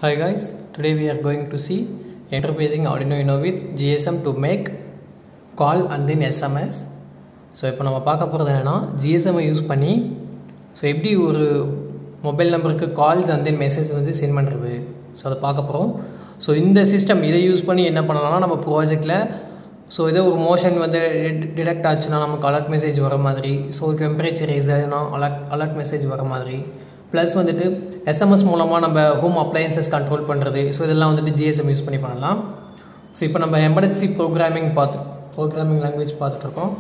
Hi guys, today we are going to see interfacing Arduino Uno with GSM to make call and then SMS. So இப்போ நம்ம பார்க்க போகிறது என்னென்னா ஜிஎஸ்எம்ஐ use பண்ணி so எப்படி ஒரு மொபைல் நம்பருக்கு கால்ஸ் அண்ட் தென் மெசேஜ் வந்து சென்ட் பண்ணுறது ஸோ அதை பார்க்க போகிறோம் ஸோ இந்த சிஸ்டம் இதை யூஸ் பண்ணி என்ன பண்ணலாம்னா நம்ம ப்ராஜெக்டில் ஸோ ஏதோ ஒரு மோஷன் வந்து டிடெக்ட் ஆச்சுன்னா நமக்கு அலர்ட் மெசேஜ் வர மாதிரி ஸோ டெம்பரேச்சர் ரைஸ் ஆகுதுன்னா அலர்ட் அலர்ட் மெசேஜ் வர மாதிரி ப்ளஸ் வந்துட்டு எஸ்எம்எஸ் மூலமாக நம்ம ஹோம் அப்ளையன்சஸ் கண்ட்ரோல் பண்ணுறது ஸோ இதெல்லாம் வந்துட்டு ஜிஎஸ்எம் யூஸ் பண்ணி பண்ணலாம் ஸோ இப்போ நம்ம எம்படட் சி ப்ரோக்ராமிங் பார்த்து ப்ரோக்ராமிங் லாங்குவேஜ் பார்த்துட்ருக்கோம்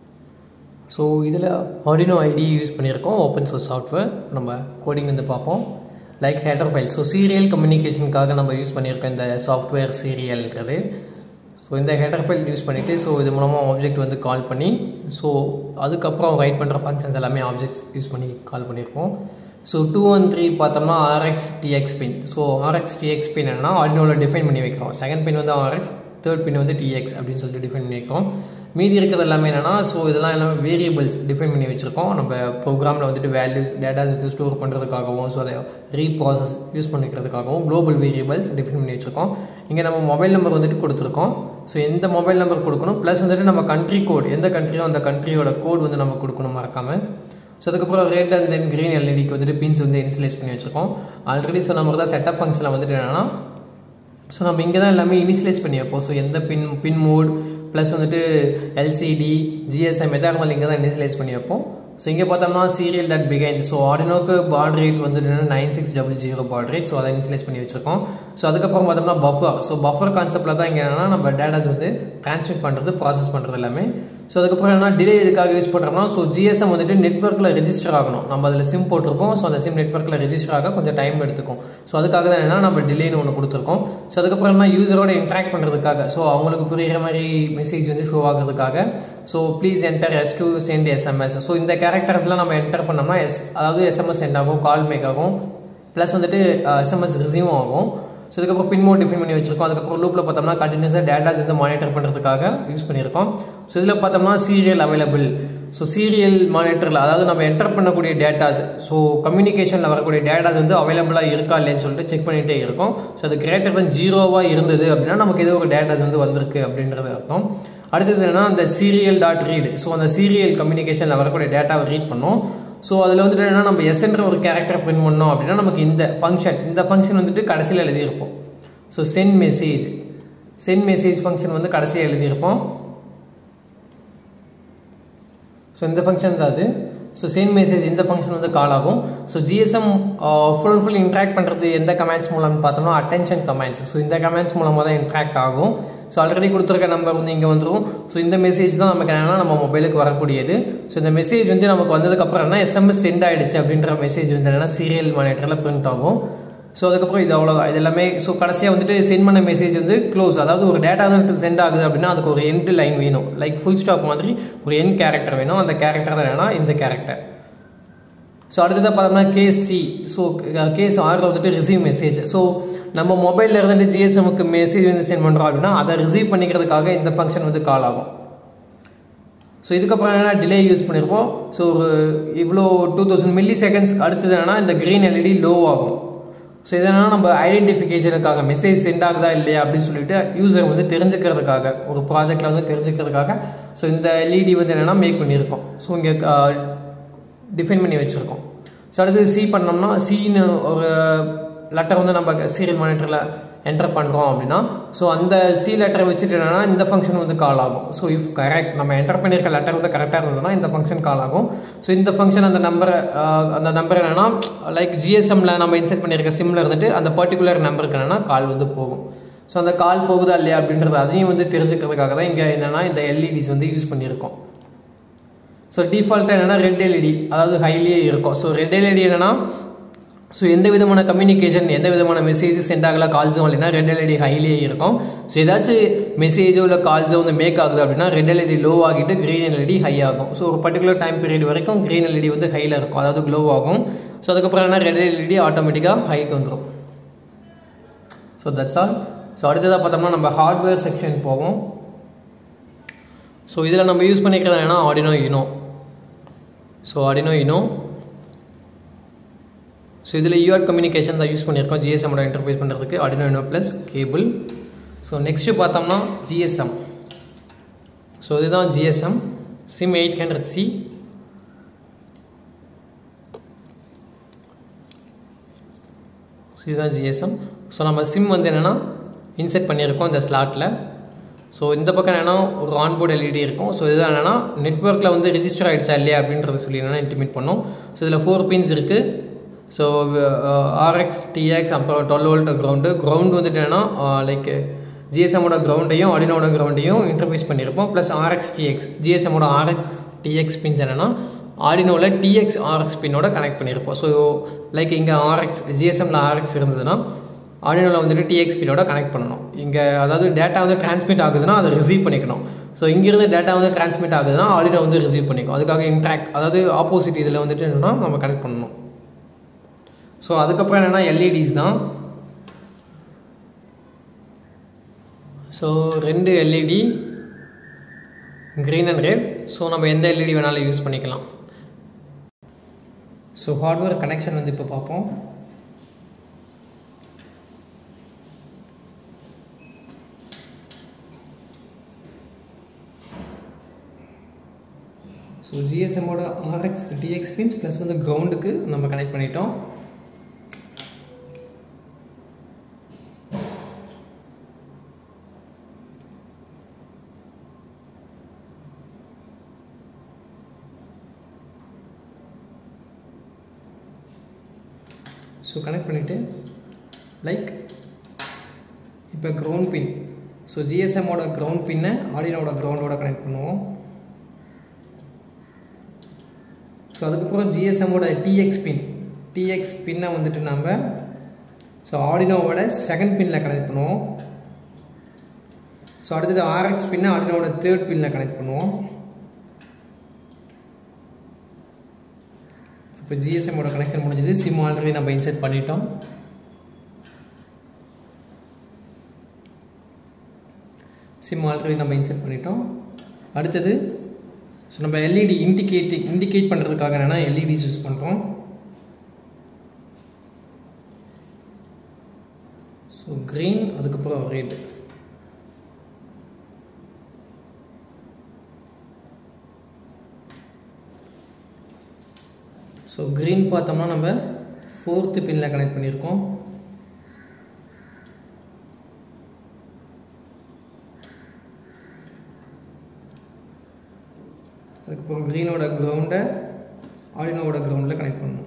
ஸோ இதில் ஆடினோ ஐடி யூஸ் பண்ணியிருக்கோம் ஓப்பன் சோர்ஸ் சாஃப்ட்வேர் நம்ம கோடிங் வந்து பார்ப்போம் like header file so serial கம்யூனிகேஷனுக்காக நம்ம யூஸ் பண்ணியிருக்கோம் இந்த சாஃப்ட்வேர் சீரியல்ன்றது ஸோ இந்த ஹெடர் ஃபைல் யூஸ் பண்ணிவிட்டு ஸோ இது மூலமாக ஆப்ஜெக்ட் வந்து கால் பண்ணி ஸோ அதுக்கப்புறம் ரைட் பண்ணுற ஃபங்க்ஷன்ஸ் எல்லாமே ஆப்ஜெக்ட்ஸ் யூஸ் பண்ணி கால் பண்ணியிருக்கோம் ஸோ டூ ஒன் த்ரீ பார்த்தோம்னா RX TX pin so RX TX pin என்னன்னா ஆடினோவில் டிஃபைன் பண்ணி வைக்கிறோம் செகண்ட் பின் வந்து ஆர்எக்ஸ் தேர்ட் பின் வந்து டிஎக்ஸ் அப்படின்னு சொல்லிட்டு டிஃபைன் பண்ணி வைக்கிறோம் மீதி இருக்கிறது எல்லாமே என்னென்னா ஸோ இதெல்லாம் எல்லாமே வேரியபிள்ஸ் டிஃபைன் பண்ணி வச்சுருக்கோம் நம்ம ப்ரோக்ராமில் வந்துட்டு வேல்யூஸ் டேட்டாஸ் வந்து ஸ்டோர் பண்ணுறதுக்காகவும் ஸோ அதை ரீப்ராசஸ் யூஸ் பண்ணிக்கிறதுக்காகவும் குளோபல் வேரியபிள்ஸ் டிஃபைன் பண்ணி வச்சுருக்கோம் இங்கே நம்ம மொபைல் நம்பர் வந்துட்டு கொடுத்துருக்கோம் ஸோ எந்த மொபைல் நம்பர் கொடுக்கணும் ப்ளஸ் வந்துட்டு நம்ம கண்ட்ரி கோட் எந்த கண்ட்ரியோ அந்த கண்ட்ரியோட கோட் வந்து நம்ம கொடுக்கணும் மறக்காமல் ஸோ அதுக்கப்புறம் ரெட் அண்ட் தென் க்ரீன் எல்இடிக்கு வந்துட்டு பின்ஸ் வந்து இனிஷியலைஸ் பண்ணி வச்சுருக்கோம் ஆல்ரெடி சொன்ன மாதிரி தான் செட்டப் ஃபங்க்ஷனில் வந்துட்டு என்னென்னா ஸோ நம்ம இங்கே தான் எல்லாமே இனிஷியலைஸ் பண்ணி வைப்போம் ஸோ எந்த பின் பின் மோட் ப்ளஸ் வந்துட்டு எல்சிடி ஜிஎஸ்எம் எதாக இருந்தாலும் இங்கே தான் இனிஷியலைஸ் பண்ணி வைப்போம் ஸோ இங்கே பார்த்தோம்னா சீரியல் தட் பிகைன் ஸோ ஆர்டினோக்கு பாட் ரேட் வந்துட்டு nine six double zero baud rate so அதை இனிஷியலைஸ் பண்ணி வச்சிருக்கோம் ஸோ அதுக்கப்புறம் பார்த்தோம்னா பஃபர் ஸோ பஃபர் கான்செப்டில் தான் இங்கே என்னன்னா நம்ம டேட்டாஸ் வந்து ட்ரான்ஸ்மிட் பண்ணுறது ப்ராசஸ் பண்ணுறது எல்லாமே ஸோ அதுக்கப்புறம் என்ன டிலே எதுக்காக யூஸ் பண்ணுறோம்னா ஸோ ஜிஎஸ்எம் வந்துட்டு நெட்ஒர்க்கில் ரெஜிஸ்டர் ஆகணும் நம்ம அதில் சிம் போட்டிருக்கோம் ஸோ அந்த சிம் நெட்ஒர்க்கில் ரெஜிஸ்டர் ஆக கொஞ்சம் டைம் எடுத்துக்கும் ஸோ அதுக்காக தான் என்ன நம்ம டிலேன்னு ஒன்று கொடுத்துருக்கோம் ஸோ அதுக்கப்புறம் என்ன யூசரோட இன்ட்ராக்ட் பண்ணுறதுக்காக ஸோ அவங்களுக்கு புரிகிற மாதிரி மெசேஜ் வந்து ஷோ ஆகிறதுக்காக so please enter S to send SMS so இந்த கேரக்டர்ஸ்லாம் நம்ம என்டர் பண்ணோம்னா எஸ் அதாவது எஸ்எம்எஸ் சென்ட் ஆகும் கால் மேக் ஆகும் ப்ளஸ் வந்துட்டு எஸ்எம்எஸ் ரிசீவும் ஆகும் ஸோ இதுக்கப்புறம் பின் மோட் டிஃபைன் பண்ணி வச்சிருக்கோம் அதுக்கப்புறம் லூப்பில் பார்த்தோம்னா கண்டினியூஸாக டேட்டாஸ் வந்து மானிட்டர் பண்ணுறதுக்காக யூஸ் பண்ணியிருக்கோம் ஸோ இதில் பார்த்தோம்னா சீரியல் அவைலபிள் ஸோ சீரியல் மானிட்டரில் அதாவது நம்ம என்டர் பண்ணக்கூடிய டேட்டாஸ் ஸோ கம்யூனிகேஷனில் வரக்கூடிய டேட்டாஸ் வந்து அவைலபிளாக இருக்கா இல்லைன்னு சொல்லிட்டு செக் பண்ணிகிட்டே இருக்கும் ஸோ அது கிரேட்டர் தன் ஜீரோவாக இருந்தது அப்படின்னா நமக்கு ஏதோ ஒரு டேட்டாஸ் வந்து வந்திருக்கு அப்படின்றது அர்த்தம் அடுத்தது என்னன்னா அந்த சீரியல் டாட் ரீட் ஸோ அந்த சீரியல் கம்யூனிகேஷனில் வரக்கூடிய டேட்டாவை ரீட் பண்ணோம் ஸோ அதில் வந்துட்டு என்னன்னா நம்ம எஸ்என்ற ஒரு கேரக்டர் பிரிண்ட் பண்ணோம் அப்படின்னா நமக்கு இந்த ஃபங்க்ஷன் இந்த ஃபங்க்ஷன் வந்துட்டு கடைசியில் எழுதியிருப்போம் so send message send message function வந்து கடைசியாக எழுதியிருப்போம் ஸோ இந்த ஃபங்க்ஷன் தான் அது ஸோ சென்ட் மெசேஜ் இந்த ஃபங்க்ஷன் வந்து கால் ஆகும் so GSM full and full interact பண்ணுறது எந்த கமெண்ட்ஸ் மூலம்னு பார்த்தோம்னா அட்டென்ஷன் கமெண்ட்ஸ் ஸோ இந்த கமெண்ட்ஸ் மூலமாக தான் இன்ட்ராக்ட் ஆகும் ஸோ ஆல்ரெடி கொடுத்துருக்க நம்பர் வந்து இங்கே வந்துடும் ஸோ இந்த மெசேஜ் தான் நமக்கு என்னன்னா நம்ம மொபைலுக்கு வரக்கூடியது ஸோ இந்த மெசேஜ் வந்து நமக்கு வந்ததுக்கப்புறம் என்ன எஸ்எம்எஸ் சென்ட் ஆகிடுச்சு அப்படின்ற மெசேஜ் வந்து என்னன்னா சீரியல் மானிட்டரில் பிரிண்ட் ஆகும் ஸோ அதுக்கப்புறம் இது அவ்வளோதான் இது எல்லாமே ஸோ கடைசியாக வந்துட்டு சென்ட் பண்ண மெசேஜ் வந்து க்ளோஸ் அதாவது ஒரு டேட்டா வந்து சென்ட் ஆகுது அப்படின்னா அதுக்கு ஒரு எண்ட் லைன் வேணும் லைக் ஃபுல் ஸ்டாப் மாதிரி ஒரு என் கேரக்டர் வேணும் அந்த கேரக்டர் தான் என்னன்னா இந்த கேரக்டர் ஸோ அடுத்ததாக பார்த்தோம்னா கேஸ் சி ஸோ கேஸ் ஆறில் வந்துட்டு ரிசீவ் மெசேஜ் ஸோ நம்ம மொபைலில் இருந்துட்டு ஜிஎஸ்எம்க்கு மெசேஜ் வந்து சென்ட் பண்ணுறோம் அப்படின்னா அதை ரிசீவ் பண்ணிக்கிறதுக்காக இந்த ஃபங்க்ஷன் வந்து கால் ஆகும் ஸோ இதுக்கப்புறம் என்னென்னா டிலே யூஸ் பண்ணியிருப்போம் ஸோ ஒரு இவ்வளோ டூ தௌசண்ட் மில்லி செகண்ட்ஸ்க்கு அடுத்தது என்னன்னா இந்த க்ரீன் எல்இடி லோ ஆகும் ஸோ இதனால் நம்ம ஐடென்டிஃபிகேஷனுக்காக மெசேஜ் சென்ட் ஆகுதா இல்லையா அப்படின்னு சொல்லிட்டு யூசர் வந்து தெரிஞ்சுக்கிறதுக்காக ஒரு ப்ராஜெக்டில் வந்து தெரிஞ்சுக்கிறதுக்காக ஸோ இந்த எல்இடி வந்து என்னென்னா மேக் பண்ணியிருக்கோம் ஸோ இங்கே டிஃபைன் பண்ணி வச்சுருக்கோம் ஸோ அடுத்தது சி பண்ணோம்னா சின்னு ஒரு லெட்டர் வந்து நம்ம சீரியல் மானிட்டரில் என்டர் பண்ணுறோம் அப்படின்னா ஸோ அந்த சி லெட்டரை வச்சுட்டு என்னென்னா இந்த ஃபங்க்ஷன் வந்து கால் ஆகும் ஸோ இஃப் கரெக்ட் நம்ம என்டர் பண்ணியிருக்க லெட்டர் வந்து கரெக்டாக இருந்ததுன்னா இந்த ஃபங்க்ஷன் கால் ஆகும் ஸோ இந்த ஃபங்க்ஷன் அந்த நம்பரை அந்த நம்பர் என்னென்னா லைக் ஜிஎஸ்எம்மில் நம்ம இன்செர்ட் பண்ணியிருக்க சிம்மில் இருந்துட்டு அந்த பர்டிகுலர் நம்பருக்கு என்னென்னா கால் வந்து போகும் ஸோ அந்த கால் போகுதா இல்லையா அப்படின்றது அதையும் வந்து தெரிஞ்சுக்கிறதுக்காக தான் இங்கே என்னென்னா இந்த எல்இடிஸ் வந்து யூஸ் பண்ணியிருக்கோம் ஸோ டிஃபால்ட்டாக என்னென்னா ரெட் எல்இடி அதாவது ஹைலியே இருக்கும் ஸோ ரெட் எல்இடி என்னென்னா ஸோ எந்த விதமான கம்யூனிகேஷன் எந்த விதமான மெசேஜஸ் சென்ட் ஆகல கால்ஸும் இல்லைன்னா ரெட் எல்இடி ஹைலியே இருக்கும் ஸோ ஏதாச்சும் மெசேஜோ இல்லை கால்ஸோ வந்து மேக் ஆகுது அப்படின்னா ரெட் எல்இடி லோ ஆகிட்டு க்ரீன் எல்இடி ஹை ஆகும் ஸோ ஒரு பர்டிகுலர் டைம் பீரியட் வரைக்கும் க்ரீன் எல்இடி வந்து ஹையில் இருக்கும் அதாவது க்ளோ ஆகும் ஸோ அதுக்கப்புறம் என்ன ரெட் எல்இடி ஆட்டோமேட்டிக்காக ஹைக்கு வந்துடும் ஸோ தட்ஸ் ஆல் ஸோ அடுத்ததாக பார்த்தோம்னா நம்ம ஹார்ட்வேர் செக்ஷன் போவோம் ஸோ இதில் நம்ம யூஸ் பண்ணிக்கிறது என்னன்னா Arduino Uno so Arduino Uno so இதில் யூஆர் கம்யூனிகேஷன் தான் யூஸ் பண்ணியிருக்கோம் ஜிஎஸ்எம்மோட இன்டர்ஃபேஸ் பண்ணுறதுக்கு Arduino Uno plus cable so next பார்த்தோம்னா ஜிஎஸ்எம் ஸோ இதுதான் GSM SIM eight hundred C so இதுதான் ஜிஎஸ்எம் ஸோ நம்ம சிம் வந்து என்னென்னா இன்செர்ட் பண்ணியிருக்கோம் இந்த ஸ்லாட்டில் ஸோ இந்த பக்கம் என்னென்னா ஒரு ஆன்போர்டு எல்இடி இருக்கும் ஸோ இதுதான் என்னென்னா நெட்ஒர்க்கில் வந்து ரிஜிஸ்டர் ஆகிடுச்சா இல்லையா அப்படின்றத சொல்லி என்னென்னா இன்டிமேட் பண்ணோம் ஸோ இதில் ஃபோர் பின்ஸ் இருக்குது ஸோ ஆர்எக்ஸ் டிஎக்ஸ் அப்புறம் டுவெல் வோல்ட் கிரவுண்டு கிரவுண்ட் வந்துட்டு என்னென்னா லைக் ஜிஎஸ்எம்மோட கிரவுண்டையும் ஆடினோட கிரவுண்டையும் இன்டர்ஃபேஸ் பண்ணியிருப்போம் ப்ளஸ் ஆர்எக்ஸ் டிஎக்ஸ் ஜிஎஸ்எம்மோட ஆர்எக்ஸ் டிஎக்ஸ் பின்ஸ் என்னென்னா ஆடினோவில் டிஎக்ஸ் ஆர்எக்ஸ் பின்னோட கனெக்ட் பண்ணியிருப்போம் ஸோ லைக் இங்கே ஆர்எக்ஸ் ஜிஎஸ்எம்மில் ஆர்எக்ஸ் இருந்ததுன்னா ஆடினோவில் வந்துட்டு டிஎக்ஸ் பின்னோட கனெக்ட் பண்ணணும் இங்கே அதாவது டேட்டா வந்து டிரான்ஸ்மிட் ஆகுதுன்னா அதை ரிசீவ் பண்ணிக்கணும் ஸோ இங்கிருந்து டேட்டா வந்து டிரான்ஸ்மிட் ஆகுதுன்னா ஆடினோ வந்து ரிசீவ் பண்ணிக்கும் அதுக்காக இன்ட்ராக்ட் அதாவது ஆப்போசிட் இதில் வந்துட்டு என்னென்னா நம்ம கனெக்ட் பண்ணணும் ஸோ அதுக்கப்புறம் என்னென்னா எல்இடிஸ் தான் ஸோ ரெண்டு LED green and red so நம்ம எந்த எல்இடி வேணாலும் யூஸ் பண்ணிக்கலாம் ஸோ ஹார்ட்வேர் கனெக்ஷன் வந்து இப்போ பார்ப்போம் ஸோ ஜிஎஸ்எம்மோட ஆர்எக்ஸ் டிஎக்ஸ் பின்ஸ் ப்ளஸ் வந்து கிரவுண்டுக்கு நம்ம கனெக்ட் பண்ணிட்டோம் ஸோ கனெக்ட் பண்ணிவிட்டு லைக் இப்போ க்ரௌண்ட் பின் ஸோ ஜிஎஸ்எம்மோட க்ரௌண்ட் பின்னை ஆடினோட க்ரௌண்டோட கனெக்ட் பண்ணுவோம் ஸோ அதுக்கப்புறம் ஜிஎஸ்எம்மோட டிஎக்ஸ் பின் டிஎக்ஸ் பின்னை வந்துட்டு நம்ம ஸோ ஆடினோவோட செகண்ட் பின்னில் கனெக்ட் பண்ணுவோம் ஸோ அடுத்தது ஆர்எக்ஸ் பின்னை ஆடினோவோட தேர்ட் பின்னில் கனெக்ட் பண்ணுவோம் இப்போ ஜிஎஸ்எம்மோட கனெக்ஷன் முடிஞ்சது சிம் ஆல்ரெடி நம்ம இன்செர்ட் பண்ணிட்டோம் சிம் ஆல்ரெடி நம்ம இன்செர்ட் பண்ணிட்டோம் அடுத்தது ஸோ நம்ம எல்இடி இண்டிகேட் இண்டிகேட் பண்ணுறதுக்காக என்னென்னா எல்இடிஸ் யூஸ் பண்ணுறோம் ஸோ க்ரீன் அதுக்கப்புறம் ரெட் ஸோ க்ரீன் பார்த்தோம்னா நம்ம ஃபோர்த்து பின்னில் கனெக்ட் பண்ணியிருக்கோம் அதுக்கப்புறம் க்ரீனோட கிரவுண்டை ஆடினோவோட கிரவுண்டில் கனெக்ட் பண்ணணும்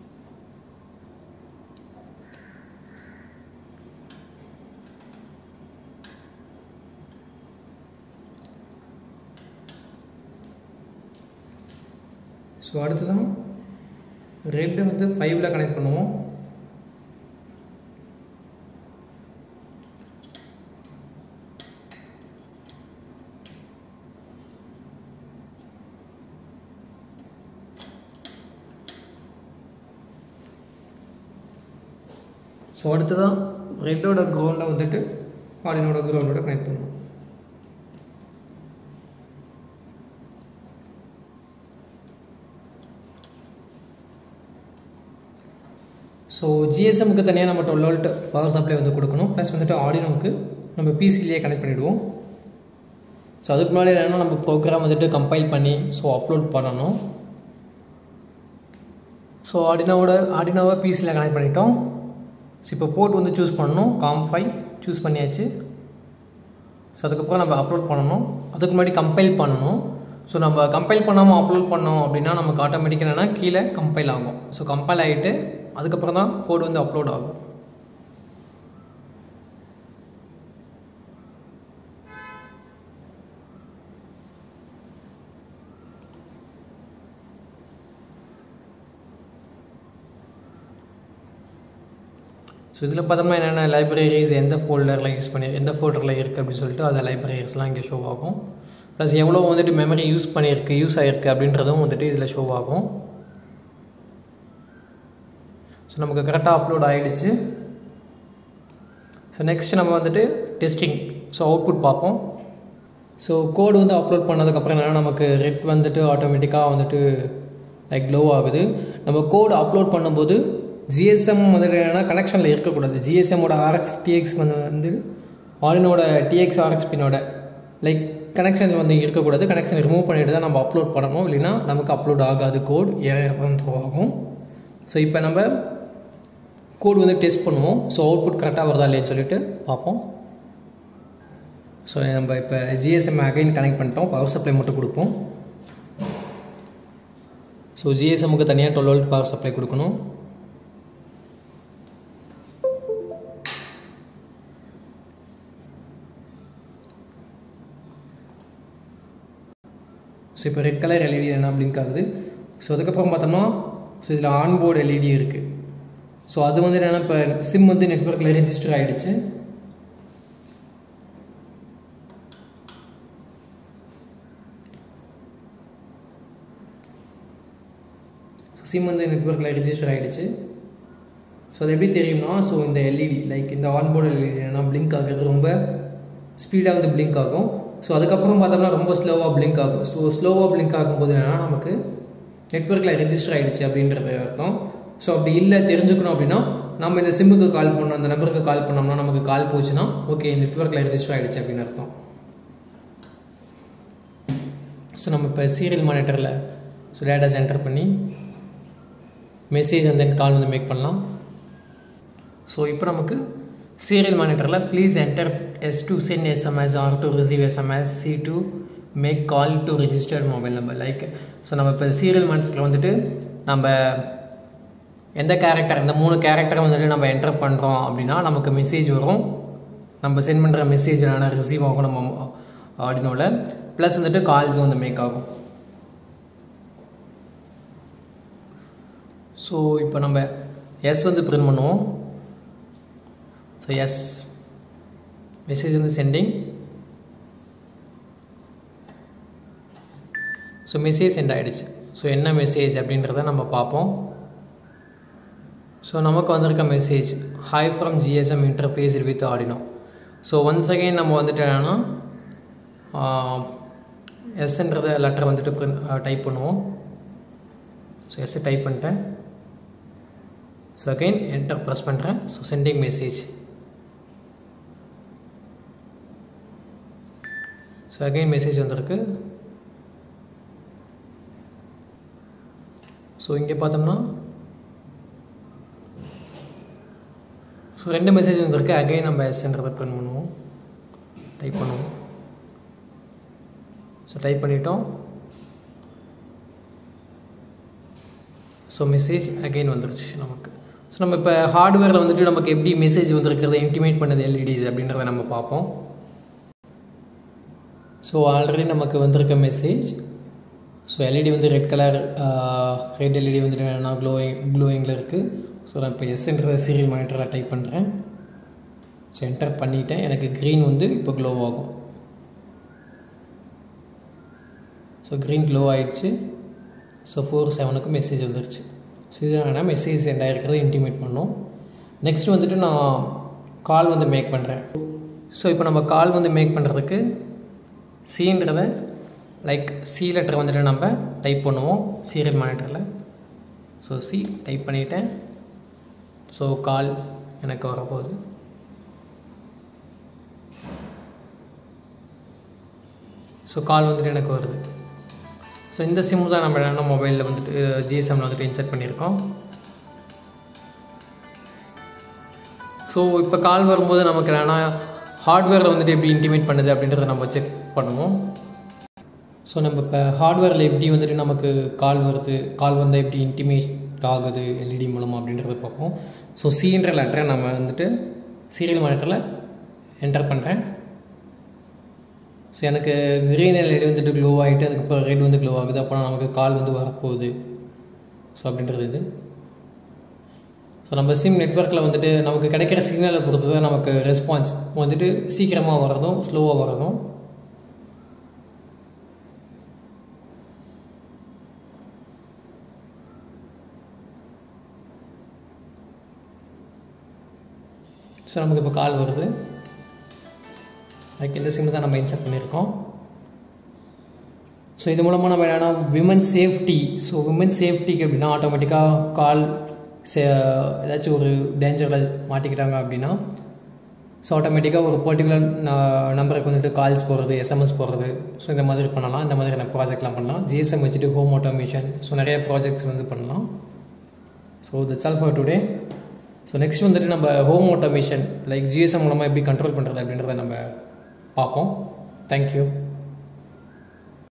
ஸோ அடுத்ததான் ரெட்டு வந்து ஃபைவ்ல கனெக்ட் பண்ணுவோம் ஸோ அடுத்ததான் ரெட்டோட கிரவுண்டை வந்துட்டு ஆடினோட கிரவுண்டோட கனெக்ட் பண்ணுவோம் ஸோ ஜிஎஸ்எம்க்கு தனியாக நம்ம டுவெல் வோல்ட் பவர் சப்ளை வந்து கொடுக்கணும் ப்ளஸ் வந்துட்டு ஆடினோவுக்கு நம்ம பிசிலேயே கனெக்ட் பண்ணிவிடுவோம் ஸோ அதுக்கு முன்னாடி என்னென்னா நம்ம ப்ரோக்ராம் வந்துட்டு கம்பைல் பண்ணி ஸோ அப்லோட் பண்ணணும் ஸோ ஆடினோவோட ஆடினோவை பிசியில் கனெக்ட் பண்ணிட்டோம் ஸோ இப்போ போர்ட் வந்து சூஸ் பண்ணணும் காம் ஃபைவ் சூஸ் பண்ணியாச்சு ஸோ அதுக்கப்புறம் நம்ம அப்லோட் பண்ணணும் அதுக்கு முன்னாடி கம்பைல் பண்ணணும் ஸோ நம்ம கம்பைல் பண்ணாமல் அப்லோட் பண்ணோம் அப்படின்னா நமக்கு ஆட்டோமேட்டிக்காக என்னென்னா கீழே கம்பைல் ஆகும் ஸோ கம்பைல் ஆகிட்டு அதுக்கப்புறம் தான் கோடு வந்து அப்லோட் ஆகும் ஸோ இதில் பார்த்தோம்னா என்னென்ன லைப்ரரிஸ் எந்த ஃபோல்டரில் யூஸ் பண்ணி எந்த ஃபோல்டரில் இருக்குது அப்படின்னு சொல்லிட்டு அந்த லைப்ரரிஸ்லாம் இங்கே ஷோ ஆகும் ப்ளஸ் எவ்வளோ வந்துட்டு மெமரி யூஸ் பண்ணியிருக்கு யூஸ் ஆகிருக்கு அப்படின்றதும் வந்துட்டு இதில் ஷோ ஆகும் ஸோ நமக்கு கரெக்டாக அப்லோட் ஆகிடுச்சு ஸோ நெக்ஸ்ட் நம்ம வந்துட்டு டெஸ்டிங் ஸோ அவுட்புட் பார்ப்போம் ஸோ கோடு வந்து அப்லோட் பண்ணதுக்கப்புறம் என்னென்னா நமக்கு ரெட் வந்துட்டு ஆட்டோமேட்டிக்காக வந்துட்டு லைக் க்ளோ ஆகுது நம்ம கோடு அப்லோட் பண்ணும்போது ஜிஎஸ்எம் வந்துட்டு என்னென்னா கனெக்ஷனில் இருக்கக்கூடாது ஜிஎஸ்எம்மோட ஆர்எக்ஸ் டிஎக்ஸ் வந்து வந்து ஆலினோட டிஎக்ஸ் ஆர்எக்ஸ் பின்னோட லைக் கனெக்ஷன் வந்து இருக்கக்கூடாது கனெக்ஷன் ரிமூவ் பண்ணிட்டு தான் நம்ம அப்லோட் பண்ணணும் இல்லைன்னா நமக்கு அப்லோட் ஆகாது கோட் ஏறதான் த்ரோ ஆகும் ஸோ இப்போ நம்ம கோட் வந்து டெஸ்ட் பண்ணுவோம் ஸோ அவுட்புட் கரெக்டாக வருதா இல்லைன்னு சொல்லிட்டு பார்ப்போம் ஸோ நம்ம இப்போ ஜிஎஸ்எம் அகைன் கனெக்ட் பண்ணிட்டோம் பவர் சப்ளை மட்டும் கொடுப்போம் ஸோ ஜிஎஸ்எம்முக்கு தனியாக டுவெல் வோல்ட் பவர் சப்ளை கொடுக்கணும் ஸோ இப்போ ரெட் கலர் எல்இடி என்ன பிளிங்க் ஆகுது ஸோ அதுக்கப்புறம் பார்த்தோம்னா ஸோ இதில் ஆன்போர்டு எல்இடி இருக்குது ஸோ அது வந்து என்னென்னா இப்போ சிம் வந்து நெட்ஒர்க்கில் ரெஜிஸ்டர் ஆகிடுச்சு ஸோ சிம் வந்து நெட்ஒர்க்கில் ரெஜிஸ்டர் ஆகிடுச்சு ஸோ அது எப்படி தெரியும்னா ஸோ இந்த எல்இடி லைக் இந்த ஆன்போர்டு எல்இடி என்னன்னா பிளிங்க் ஆகுறது ரொம்ப ஸ்பீடாக வந்து பிளிங்க் ஆகும் ஸோ அதுக்கப்புறம் பார்த்தோம்னா ரொம்ப ஸ்லோவாக பிளிங்க் ஆகும் ஸோ ஸ்லோவாக பிளிங்க் ஆகும்போது என்னென்னா நமக்கு நெட்ஒர்க்கில் ரெஜிஸ்டர் ஆகிடுச்சு அப்படின்றது அர்த்தம் ஸோ அப்படி இல்லை தெரிஞ்சுக்கணும் அப்படின்னா நம்ம இந்த சிம்முக்கு கால் பண்ணோம் அந்த நம்பருக்கு கால் பண்ணோம்னா நமக்கு கால் போச்சுன்னா ஓகே நெட்ஒர்க்கில் ரெஜிஸ்டர் ஆகிடுச்சு அப்படின்னு அர்த்தம் ஸோ நம்ம இப்போ சீரியல் மானிட்டரில் ஸோ டேட்டாஸ் என்டர் பண்ணி மெசேஜ் அண்ட் தென் கால் வந்து மேக் பண்ணலாம் ஸோ இப்போ நமக்கு சீரியல் மானிட்டரில் please enter S to send SMS R to receive SMS C to make call to registered mobile number like so நம்ம இப்போ serial மானிட்டரில் வந்துட்டு நம்ம எந்த கேரக்டர் இந்த மூணு கேரக்டரை வந்துட்டு நம்ம என்டர் பண்ணுறோம் அப்படின்னா நமக்கு மெசேஜ் வரும் நம்ம சென்ட் பண்ணுற மெசேஜ் என்னென்னா ரிசீவ் ஆகும் நம்ம ஆடினோவில் ப்ளஸ் வந்துட்டு கால்ஸ் வந்து மேக் ஆகும் ஸோ இப்போ நம்ம எஸ் வந்து பிரிண்ட் பண்ணுவோம் ஸோ எஸ் மெசேஜ் வந்து சென்டிங் ஸோ மெசேஜ் சென்ட் ஆகிடுச்சு ஸோ என்ன மெசேஜ் அப்படின்றத நம்ம பார்ப்போம் ஸோ நமக்கு வந்திருக்க message hi from GSM interface with Arduino so once again நம்ம வந்துட்டு என்னென்னா எஸ்ன்றத லெட்டர் வந்துட்டு டைப் பண்ணுவோம் ஸோ எஸ் டைப் பண்ணிட்டேன் ஸோ அகெயின் என்டர் ப்ரெஸ் பண்ணுறேன் so sending message so again message வந்திருக்கு ஸோ இங்கே பார்த்தோம்னா ஸோ ரெண்டு மெசேஜ் வந்திருக்கு அகைன் நம்ம எஸ்ன்றதை பிரிண்ட் பண்ணுவோம் டைப் பண்ணுவோம் ஸோ டைப் பண்ணிட்டோம் ஸோ மெசேஜ் அகைன் வந்துருச்சு நமக்கு ஸோ நம்ம இப்போ ஹார்ட்வேரில் வந்துட்டு நமக்கு எப்படி மெசேஜ் வந்துருக்கிறத இன்டிமேட் பண்ணது எல்இடிஸ் அப்படின்றத நம்ம பார்ப்போம் ஸோ ஆல்ரெடி நமக்கு வந்திருக்க மெசேஜ் ஸோ எல்இடி வந்து ரெட் கலர் ரெட் எல்இடி வந்துட்டு என்னென்னா க்ளோயிங் க்ளோயிங்கில் இருக்குது ஸோ நான் இப்போ எஸ்ன்ற சீரியல் மானிட்டரில் டைப் பண்ணுறேன் ஸோ என்டர் பண்ணிட்டேன் எனக்கு க்ரீன் வந்து இப்போ க்ளோ ஆகும் ஸோ க்ரீன் க்ளோ ஆயிடுச்சு ஸோ ஃபோர் செவனுக்கு மெசேஜ் வந்துருச்சு ஸோ இதுதான் மெசேஜ் சென்ட் ஆகிருக்கிறத இன்டிமேட் பண்ணோம் நெக்ஸ்ட் வந்துட்டு நான் கால் வந்து மேக் பண்ணுறேன் ஸோ இப்போ நம்ம கால் வந்து மேக் பண்ணுறதுக்கு சீன்றதை லைக் சி லெட்டர் வந்துட்டு நம்ம டைப் பண்ணுவோம் சீரியல் மானிட்டரில் ஸோ சி டைப் பண்ணிவிட்டேன் ஸோ கால் எனக்கு வரப்போகுது ஸோ கால் வந்துட்டு எனக்கு வருது ஸோ இந்த சிம்மு தான் நம்ம என்ன மொபைலில் வந்துட்டு ஜிஎஸ்எம்மில் வந்துட்டு இன்சர்ட் பண்ணியிருக்கோம் ஸோ இப்போ கால் வரும்போது நமக்கு என்னென்னா ஹார்ட்வேரில் வந்துட்டு எப்படி இன்டிமேட் பண்ணுது அப்படின்றத நம்ம செக் பண்ணுவோம் ஸோ நம்ம இப்போ ஹார்ட்வேரில் எப்படி வந்துட்டு நமக்கு கால் வருது கால் வந்தால் எப்படி இன்டிமேட் ஆகுது எல்இடி மூலமாக அப்படின்றத பார்ப்போம் ஸோ சின்ற லெட்டரை நம்ம வந்துட்டு சீரியல் மானிட்டரில் என்டர் பண்ணுறேன் ஸோ எனக்கு க்ரீன் எல்இடி வந்துட்டு க்ளோ ஆகிட்டு அதுக்கப்புறம் ரெட் வந்து க்ளோ ஆகுது அப்போ நமக்கு கால் வந்து வரப்போகுது ஸோ அப்படின்றது இது ஸோ நம்ம சிம் நெட்ஒர்க்கில் வந்துட்டு நமக்கு கிடைக்கிற சிக்னலை பொறுத்து தான் நமக்கு ரெஸ்பான்ஸ் வந்துட்டு சீக்கிரமாக வரதும் ஸ்லோவாக வரதும் ஸோ நமக்கு இப்போ கால் வருது அதுக்கு இந்த சிம் தான் நம்ம இன்சர்ட் பண்ணியிருக்கோம் ஸோ இது மூலமாக நம்ம என்னென்னா விமன் சேஃப்டி ஸோ விமன் சேஃப்டிக்கு அப்படின்னா ஆட்டோமேட்டிக்காக கால் சே ஏதாச்சும் ஒரு டேஞ்சரில் மாட்டிக்கிட்டாங்க அப்படின்னா ஸோ ஆட்டோமேட்டிக்காக ஒரு பர்டிகுலர் நம்பருக்கு வந்துட்டு கால்ஸ் போடுறது எஸ்எம்எஸ் போடுறது ஸோ இந்த மாதிரி பண்ணலாம் இந்த மாதிரியான ப்ராஜெக்ட்லாம் பண்ணலாம் ஜிஎஸ்எம் வச்சுட்டு ஹோம் ஆட்டோமேஷன் ஸோ நிறைய ப்ராஜெக்ட்ஸ் வந்து பண்ணலாம் so that's all for today so next வந்துட்டு நம்ம ஹோம் ஆட்டோமேஷன் லைக் ஜிஎஸ்எம் மூலமாக எப்படி கண்ட்ரோல் பண்ணுறது அப்படின்றத நம்ம பார்ப்போம் தேங்க்யூ